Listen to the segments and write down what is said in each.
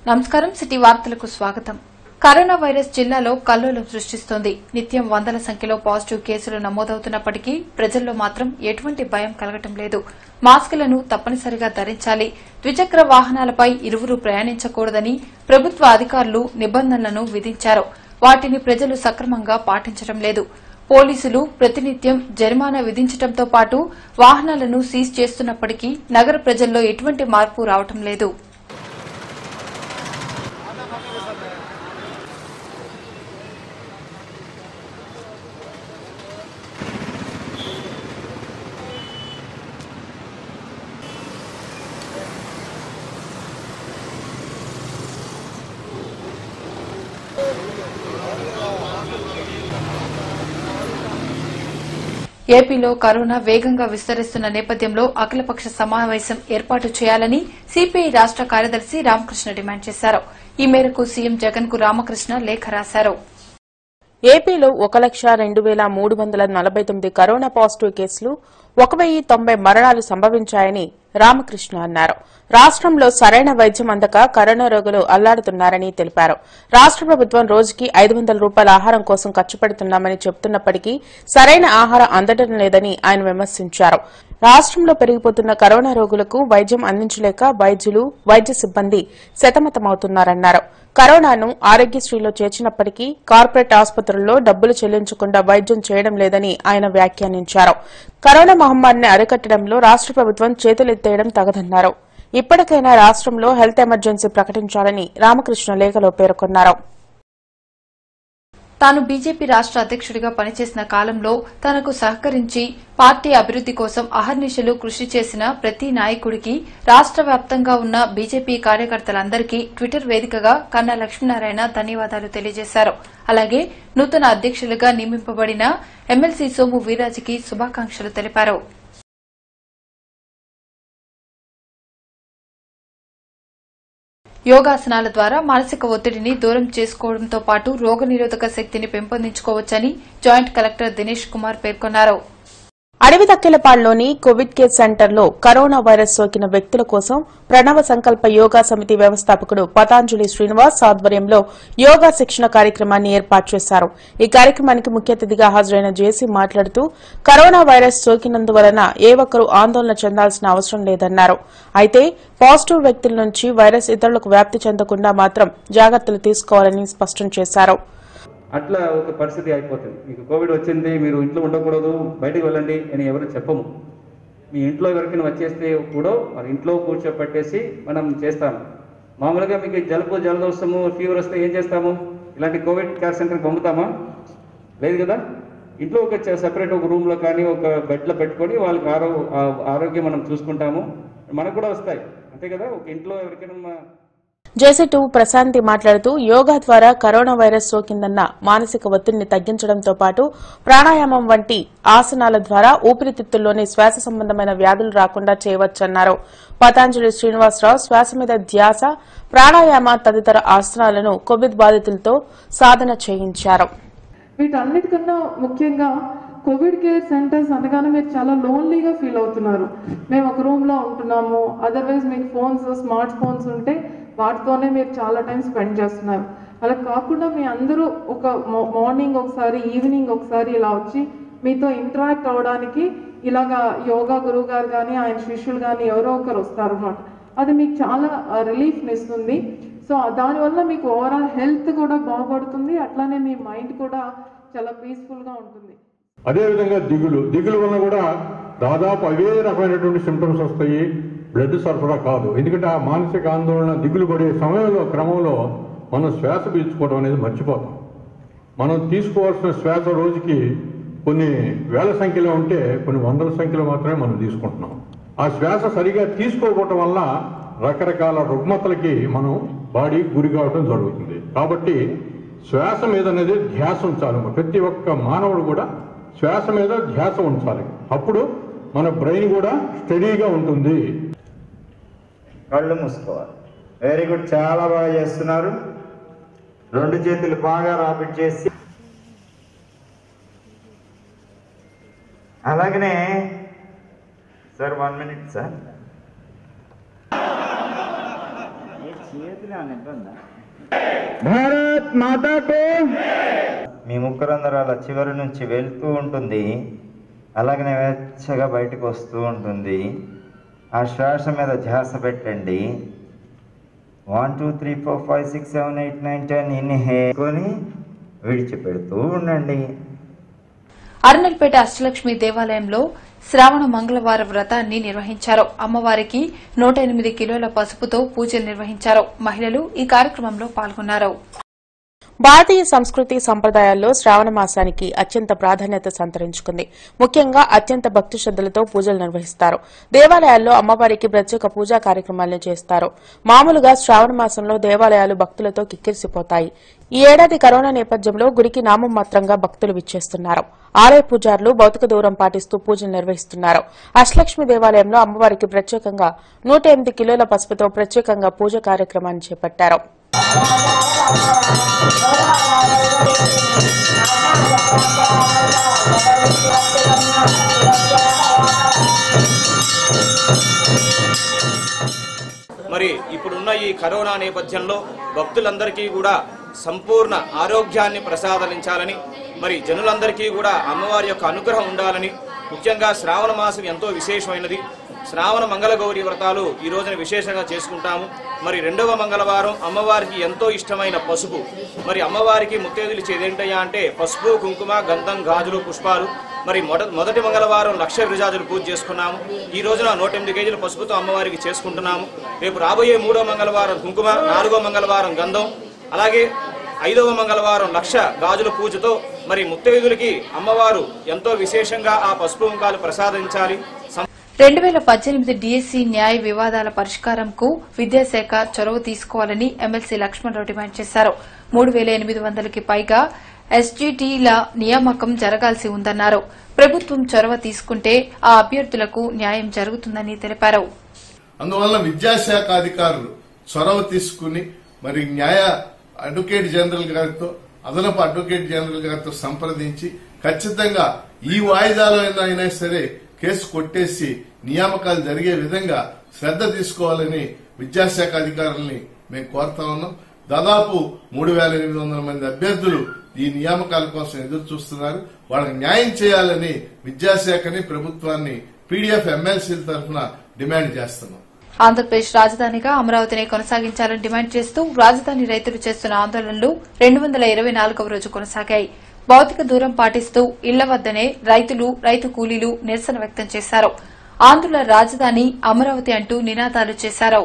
నమస్కారం సిటీ వార్తలకు స్వాగతం కరోనా వైరస్ జిల్లాలో కల్లోలం సృష్టిస్తోంది నిత్యం వందల సంఖ్యలో పాజిటివ్ కేసులు నమోదవుతున్నప్పటికీ ప్రజల్లో మాత్రం ఎటువంటి భయం కలగటం లేదు మాస్కులను తప్పనిసరిగా ధరించాలి ద్విచక్ర వాహనాలపై ఇరువురు ప్రయాణించకూడదని ప్రభుత్వ అధికారులు నిబంధనలను విధించారు వాటిని ప్రజలు సక్రమంగా పాటించడం లేదు పోలీసులు ప్రతినిత్యం జరిమానా విధించడంతో పాటు వాహనాలను సీజ్ చేస్తున్నప్పటికీ నగర ప్రజల్లో ఎటువంటి మార్పు రావటం లేదు ఏపీలో కరోనా వేగంగా విస్తరిస్తున్న నేపథ్యంలో అఖిలపక్ష సమావేశం ఏర్పాటు చేయాలని సిపిఐ రాష్ట కార్యదర్శి రామకృష్ణ డిమాండ్ చేశారు ఈ మేరకు సీఎం జగన్ కు రామకృష్ణ లేఖ రాశారు ఏపీలో ఒక లక్ష రెండు వేల మూడు వందల నలభై తొమ్మిది కరోనా పాజిటివ్ కేసులు ఒక వెయ్యి తొంభై మరణాలు సంభవించాయని రామకృష్ణ అన్నారు రాష్ట్రంలో సరైన వైద్యం అందక కరోనా రోగులు అల్లాడుతున్నారని తెలిపారు రాష్ట్ర ప్రభుత్వం రోజుకి ఐదు వందల రూపాయల ఆహారం కోసం ఖర్చు పెడుతున్నామని చెబుతున్నప్పటికీ సరైన ఆహారం అందడం లేదని ఆయన విమర్శించారు రాష్ట్రంలో పెరిగిపోతున్న కరోనా రోగులకు వైద్యం అందించలేక వైద్యులు వైద్య సిబ్బంది సతమతమవుతున్నారన్నారు కరోనాను ఆరోగ్యశ్రీలో చేర్చినప్పటికీ కార్పొరేట్ ఆసుపత్రుల్లో డబ్బులు చెల్లించకుండా వైద్యం చేయడం లేదని ఆయన వ్యాఖ్యానించారు కరోనా మహమ్మారిని అరికట్టడంలో రాష్ట్ర ప్రభుత్వం చేతులెత్తేయడం తగదన్నారు ఇప్పటికైనా రాష్ట్రంలో హెల్త్ ఎమర్జెన్సీ ప్రకటించాలని రామకృష్ణ లేఖలో పేర్కొన్నారు తాను బీజేపీ రాష్ట అధ్యక్షుడిగా పనిచేసిన కాలంలో తనకు సహకరించి పార్టీ అభివృద్ది కోసం అహర్నిశలు కృషి చేసిన ప్రతి నాయకుడికి రాష్ట వ్యాప్తంగా ఉన్న బీజేపీ కార్యకర్తలందరికీ ట్విట్టర్ వేదికగా కన్నా లక్ష్మీనారాయణ ధన్యవాదాలు తెలియజేశారు అలాగే నూతన అధ్యక్షులుగా నియమింపబడిన ఎమ్మెల్సీ సోము వీరాజుకి శుభాకాంక్షలు తెలిపారు యోగాసనాల ద్వారా మానసిక ఒత్తిడిని దూరం చేసుకోవడంతో పాటు రోగనిరోధక శక్తిని పెంపొందించుకోవచ్చని జాయింట్ కలెక్టర్ దినేష్ కుమార్ పేర్కొన్నారు అడవి తక్కెలపాడులోని కోవిడ్ కేర్ సెంటర్లో కరోనా వైరస్ సోకిన వ్యక్తుల కోసం ప్రణవ సంకల్ప యోగా సమితి వ్యవస్థాపకుడు పతాంజలి శ్రీనివాస్ ఆధ్వర్యంలో యోగా శిక్షణ కార్యక్రమాన్ని ఏర్పాటు చేశారు ఈ కార్యక్రమానికి ముఖ్య అతిథిగా హాజరైన జేసీ మాట్లాడుతూ కరోనా వైరస్ సోకినందువలన ఏ ఒక్కరూ ఆందోళన చెందాల్సిన అవసరం లేదన్నారు అయితే పాజిటివ్ వ్యక్తుల నుంచి వైరస్ ఇతరులకు వ్యాప్తి చెందకుండా మాత్రం జాగ్రత్తలు తీసుకోవాలని స్పష్టం చేశారు అట్లా ఒక పరిస్థితి అయిపోతుంది మీకు కోవిడ్ వచ్చింది మీరు ఇంట్లో ఉండకూడదు బయటికి వెళ్ళండి అని ఎవరు చెప్పము మీ ఇంట్లో ఎవరికైనా వచ్చేస్తే కూడా మరి ఇంట్లో కూర్చోపెట్టేసి మనం చేస్తాము మామూలుగా మీకు జలుబు జలదోషము ఫీవర్ వస్తే ఏం చేస్తాము ఇలాంటి కోవిడ్ కేర్ సెంటర్కి పంపుతామా లేదు కదా ఇంట్లో ఒక సెపరేట్ ఒక రూమ్లో కానీ ఒక బెడ్లో పెట్టుకొని వాళ్ళకి ఆరో ఆ- ఆరోగ్యం మనం చూసుకుంటాము మనకు కూడా వస్తాయి అంతే కదా ఒక ఇంట్లో ఎవరికైనా మా- జేసీ ప్రశాంతి మాట్లాడుతూ యోగా ద్వారా కరోనా వైరస్ సోకిందన్న మానసిక ఒత్తిడిని తగ్గించడంతో పాటు ప్రాణాయామం వంటి ఆసనాల ద్వారా ఊపిరితిత్తుల్లోని శ్వాస సంబంధమైన వ్యాధులు రాకుండా చేయవచ్చన్నారు పతాంజలి శ్రీనివాసరావు శ్వాస మీద ధ్యాస ప్రాణాయామ తదితర ఆసనాలను కోవిడ్ బాధితులతో సాధన చేయించారు వీటన్నిటికన్నా ముఖ్యంగా కోవిడ్ కేర్ సెంటర్స్ అనగానే మీరు చాలా లోన్లీగా ఫీల్ అవుతున్నారు మేము ఒక రూమ్లో ఉంటున్నాము అదర్వైజ్ మీకు ఫోన్స్ స్మార్ట్ ఫోన్స్ ఉంటే వాటితోనే మీరు చాలా టైం స్పెండ్ చేస్తున్నారు అలా కాకుండా మీ అందరూ ఒక మార్నింగ్ ఒకసారి ఈవినింగ్ ఒకసారి ఇలా వచ్చి మీతో ఇంటరాక్ట్ అవ్వడానికి ఇలాగా యోగా గురువు గారు కానీ ఆయన శిష్యులు కానీ ఎవరో ఒకరు వస్తారు అనమాట అది మీకు చాలా రిలీఫ్ని ఇస్తుంది సో దానివల్ల మీకు ఓవరాల్ హెల్త్ కూడా బాగుపడుతుంది అట్లానే మీ మైండ్ కూడా చాలా పీస్ఫుల్గా ఉంటుంది అదేవిధంగా దిగులు దిగులు వల్ల కూడా దాదాపు అవే రకమైనటువంటి సిమ్టమ్స్ వస్తాయి బ్లడ్ సరఫరా కాదు ఎందుకంటే ఆ మానసిక ఆందోళన దిగులు పడే సమయంలో క్రమంలో మనం శ్వాస పీల్చుకోవడం అనేది మర్చిపోతాం మనం తీసుకోవాల్సిన శ్వాస రోజుకి కొన్ని వేల సంఖ్యలో ఉంటే కొన్ని వందల సంఖ్యలో మాత్రమే మనం తీసుకుంటున్నాం ఆ శ్వాస సరిగా తీసుకోకపోవటం వల్ల రకరకాల రుగ్మతలకి మనం బాడీ గురి కావడం జరుగుతుంది కాబట్టి శ్వాస మీద అనేది ధ్యాస ఉంచాలి ప్రతి ఒక్క మానవుడు కూడా శ్వాస మీద ధ్యాస ఉంచాలి అప్పుడు మన బ్రెయిన్ కూడా స్టడీగా ఉంటుంది కళ్ళు మూసుకోవాలి వెరీ గుడ్ చాలా బాగా చేస్తున్నారు రెండు చేతులు బాగా రాపిడ్ చేసి అలాగనే sir one minute sir Bharat మాతాకు మీ ముక్కరందరూ అలా చివరి నుంచి వెళ్తూ ఉంటుంది అలాగనే వెచ్చగా బయటకు వస్తూ ఉంటుంది ఆ శ్వాస మీద ధ్యాస పెట్టండి one two three four five six seven eight nine ten ఇన్హేకొని విడిచిపెడుతూ ఉండండి అర్నల్పేట అష్టలక్ష్మి దేవాలయంలో శ్రావణ మంగళవార వ్రతాన్ని నిర్వహించారు అమ్మవారికి నూట ఎనిమిది కిలోల పసుపుతో పూజలు నిర్వహించారు మహిళలు ఈ కార్యక్రమంలో పాల్గొన్నారు భారతీయ సంస్కృతి సంప్రదాయాల్లో శ్రావణ మాసానికి అత్యంత ప్రాధాన్యత సంతరించుకుంది ముఖ్యంగా అత్యంత భక్తి శ్రద్దలతో పూజలు నిర్వహిస్తారు దేవాలయాల్లో అమ్మవారికి ప్రత్యేక పూజా కార్యక్రమాలను చేస్తారు మామూలుగా శ్రావణ మాసంలో దేవాలయాలు భక్తులతో కిక్కిరిసిపోతాయి ఈ ఏడాది కరోనా నేపథ్యంలో గురికి నామమాత్రంగా భక్తులు విచ్చేస్తున్నారు ఆలయ పూజారులు భౌతిక దూరం పాటిస్తూ పూజలు నిర్వహిస్తున్నారు అష్టలక్ష్మి దేవాలయంలో అమ్మవారికి ప్రత్యేకంగా నూట ఎనిమిది కిలోల పసుపుతో ప్రత్యేకంగా పూజ కార్యక్రమాన్ని చేపట్టారు మరి ఇప్పుడున్న ఈ కరోనా నేపథ్యంలో భక్తులందరికీ కూడా సంపూర్ణ ఆరోగ్యాన్ని ప్రసాదించాలని మరి జనులందరికీ కూడా అమ్మవారి యొక్క అనుగ్రహం ఉండాలని ముఖ్యంగా శ్రావణ మాసం ఎంతో విశేషమైనది శ్రావణ మంగళగౌరి వ్రతాలు ఈ రోజున విశేషంగా చేసుకుంటాము మరి రెండవ మంగళవారం అమ్మవారికి ఎంతో ఇష్టమైన పసుపు మరి అమ్మవారికి ముత్తేదులు ఇచ్చేదేంటయ్యా అంటే పసుపు కుంకుమ గంధం గాజులు పుష్పాలు మరి మొద మొదటి మంగళవారం లక్ష విరజాజులు పూజ చేసుకున్నాము ఈ రోజున నూట ఎనిమిది కేజీల పసుపుతో అమ్మవారికి చేసుకుంటున్నాము రేపు రాబోయే మూడో మంగళవారం కుంకుమ నాలుగో మంగళవారం గంధం అలాగే ఐదవ మంగళవారం లక్ష గాజుల పూజతో మరి ముత్తైదులకి అమ్మవారు ఎంతో విశేషంగా ఆ పసుపు కుంకాలు ప్రసాదించాలి సం- రెండు వేల పద్దెనిమిది డీఎస్సీ న్యాయ వివాదాల పరిష్కారంకు విద్యాశాఖ చొరవ తీసుకోవాలని ఎమ్మెల్సీ లక్ష్మణరావు డిమాండ్ చేశారు మూడు వేల ఎనిమిది వందలకి పైగా ఎస్జీటీల నియామకం జరగాల్సి ఉందన్నారు ప్రభుత్వం చొరవ తీసుకుంటే ఆ అభ్యర్థులకు న్యాయం జరుగుతుందని తెలిపారు అందువల్ల విద్యాశాఖ అధికారులు చొరవ తీసుకుని మరి న్యాయ అడ్వకేట్ జనరల్ గారితో అదనపు అడ్వకేట్ జనరల్ గారితో సంప్రదించి ఖచ్చితంగా ఈ వాయిదాలో అయినా సరే కేసు కొట్టేసి నియామకాలు జరిగే విధంగా శ్రద్ధ తీసుకోవాలని విద్యాశాఖ అధికారుల్ని మేము కోరుతా ఉన్నాం దాదాపు మూడు వేల ఎనిమిది వందల మంది అభ్యర్థులు ఈ నియామకాల కోసం ఎదురు చూస్తున్నారు వాళ్ళకి న్యాయం చేయాలని విద్యాశాఖని ప్రభుత్వాన్ని పీడీఎఫ్ ఎమ్మెల్సీల తరఫున డిమాండ్ చేస్తున్నాం ఆంధ్రప్రదేశ్ రాజధానిగా అమరావతిని కొనసాగించాలని డిమాండ్ చేస్తూ రాజధాని రైతులు చేస్తున్న ఆందోళనలు రెండు వందల ఇరవై నాలుగవ రోజు కొనసాగాయి భౌతిక దూరం పాటిస్తూ ఇళ్ల వద్దనే రైతులు రైతు కూలీలు నిరసన వ్యక్తం చేశారు ఆంధ్రుల రాజధాని అమరావతి అంటూ నినాదాలు చేశారు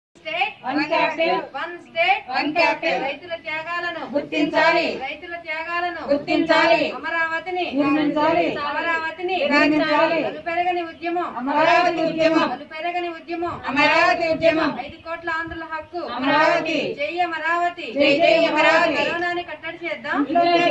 one capital one state one capital రైతుల త్యాగాలను గుర్తించాలి రైతుల త్యాగాలను గుర్తించాలి అమరావతిని నిర్మించాలి అమరావతిని నిర్మించాలి పెరగని ఉద్యమం అమరావతి ఉద్యమం పెరగని ఉద్యమం అమరావతి ఉద్యమం ఐదు కోట్ల ఆంధ్రుల హక్కు అమరావతి జై అమరావతి జై జై అమరావతి కరోనాని కట్టడి చేద్దాం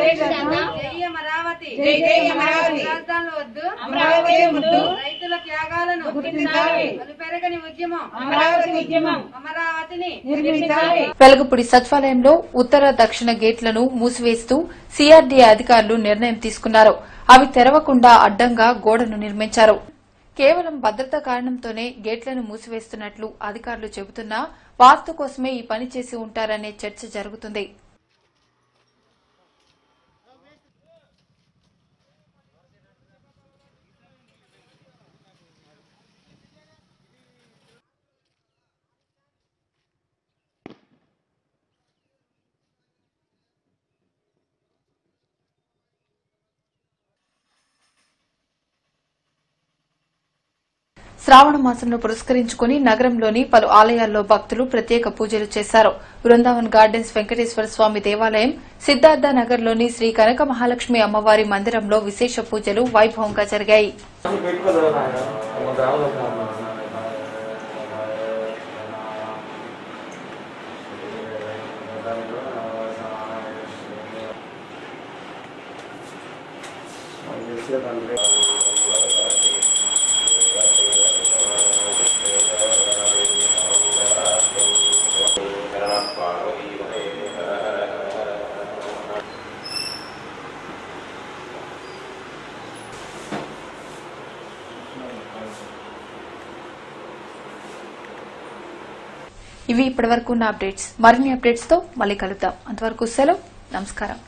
జై అమరావతి జై జై అమరావతి రాజధానులు వద్దు అమరావతి వద్దు రైతుల త్యాగాలను గుర్తించాలి పెరగని ఉద్యమం అమరావతి ఉద్యమం అమరావతిని నిర్మించాలి వెలగపూడి సచివాలయంలో ఉత్తర దక్షిణ గేట్లను మూసివేస్తూ సీఆర్డీఏ అధికారులు నిర్ణయం తీసుకున్నారు అవి తెరవకుండా అడ్డంగా గోడను నిర్మించారు కేవలం భద్రతా కారణంతోనే గేట్లను మూసివేస్తున్నట్లు అధికారులు చెబుతున్నా వాస్తు కోసమే ఈ పని చేసి ఉంటారనే చర్చ జరుగుతుంది శ్రావణ మాసంలో పురస్కరించుకుని నగరంలోని పలు ఆలయాల్లో భక్తులు ప్రత్యేక పూజలు చేశారు బృందావన్ గార్డెన్స్ వెంకటేశ్వర స్వామి దేవాలయం సిద్దార్థ నగర్లోని శ్రీ కనక మహాలక్ష్మి అమ్మవారి మందిరంలో విశేష పూజలు వైభవంగా జరిగాయి ఇవి ఇప్పటివరకు ఉన్న అప్డేట్స్ మరిన్ని అప్డేట్స్ తో మళ్ళీ కలుద్దాం అంతవరకు సెలవు నమస్కారం